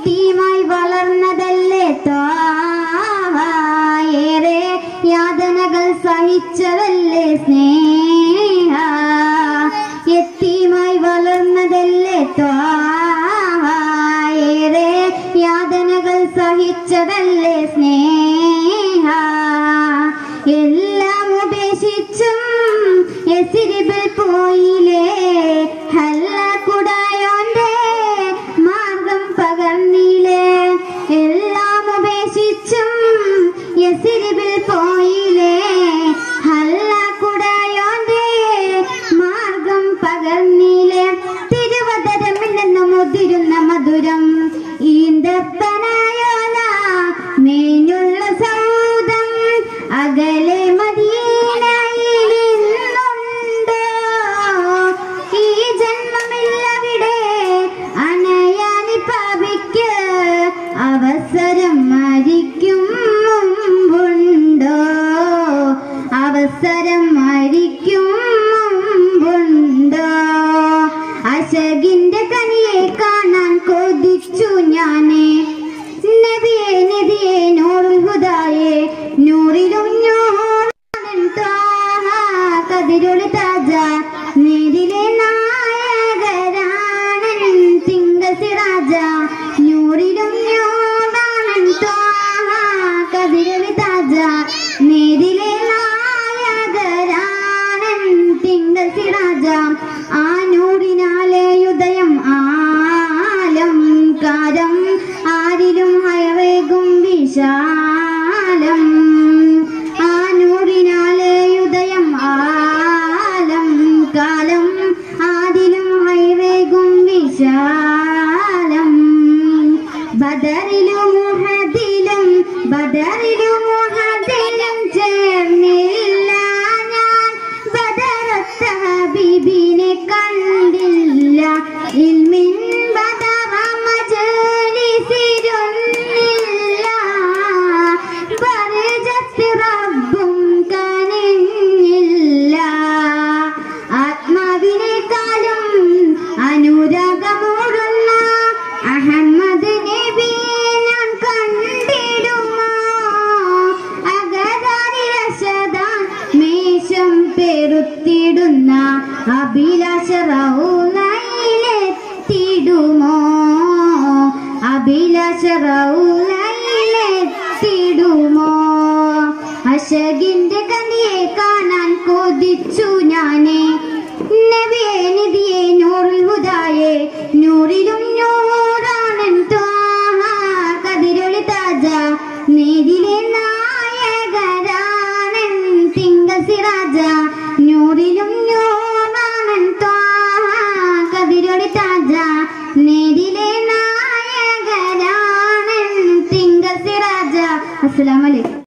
എത്തീമായി വളർന്നതല്ലേ ത്വാഹ ഏറെ യാതനകൾ സഹിച്ചതല്ലേ സ്നേഹ എത്തീമായി വളർന്നതല്ലേ ത്വാഹ ഏറെ യാതനകൾ സഹിച്ചതല്ലേ സ്നേഹ എല്ലാം ഉപേക്ഷിച്ചും എസിരിബിൽ പോയില്ലേ ഹല്ല കുടായോന്റെ മാർഗം പകർന്നില്ലേ എല്ലാം ഉപേക്ഷിച്ചും എസിരിബിൽ പോയില്ലേ ഹല്ല കുടായോന്റെ മാർഗം പകർന്നില്ലേ തിരുവതരമിൽ നിന്ന് മുതിരുന്ന മധുരം ഈന്തപ്പനായോല മേഞ്ഞുള്ള സൗദം അകലെ മദീനയിൽ ഇന്നുണ്ടോ ഈ ജന്മമില്ലവിടെ അണയാനി പാപിക്ക് അവസരം മരിക്കും മുമ്പുണ്ടോ അവസരം മരിക്കും മുമ്പുണ്ടോ അശകിന്റെ കനിയെ കാണാൻ കൊതിച്ചു ഞാനേ നബിയെ നബിയെ നൂറുൽ ഹുദായെ നൂറിലും നൂറാനൻ ത്വാഹ കതിരൊളി താജ നേരിലെ നായകരാണൻ തിങ്ക സിറാജ നൂറിലും നൂറാനൻ ത്വാഹ കതിരൊളി താജ നേരിലെ നായകരാണൻ തിങ്ക സിറാജ ആ നൂറിനാലെ ഉദയം ആലം കാരം ആരിലും ഹയവേകും വിശാലം ആ നൂറിനാലെ ഉദയം ആലം കാലം ആരിലും ഹൈവേകും വിശാലം ബദറിലും മുഹദിലും ബദറിലും മുഹദിലും ചേർന്നില്ല ഞാൻ ബദറത്ത ഹബീബിനെ കണ്ടില്ല ഇൽമിൻ ബദറ മജലിസിരുന്നില്ല ബർജത്ത് റബ്ബും കനിഞ്ഞില്ല ആത്മാവിനേക്കാളും അനുരാഗമോടുള്ള അഹമ്മദ് നബിയെ ഞാൻ കണ്ടിടുമോ അകതാരിരശതാൻ മേശം പെരുത്തിടുന്ന അഭിലാഷ റൗലയിലെത്തിടുമോ അഭിലാഷ റൗലയിലെത്തിടുമോ അശകിന്റെ കനിയെ കാണാൻ കൊതിച്ചു ഞാനേ നബിയെ നിധിയെ നൂറിൽ ഹുദായെ നൂറിലും നൂറാണൻ ത്വാഹ കതിരൊളി താജ നേരിലെ നായകരാണൻ തിങ്ക സിറാജ നൂറിലും നൂറാണൻ ത്വാഹ കതിരൊളി താജ നേരിലെ നായകരാണൻ തിങ്ക സിറാജ അസ്സലാമലൈക്കും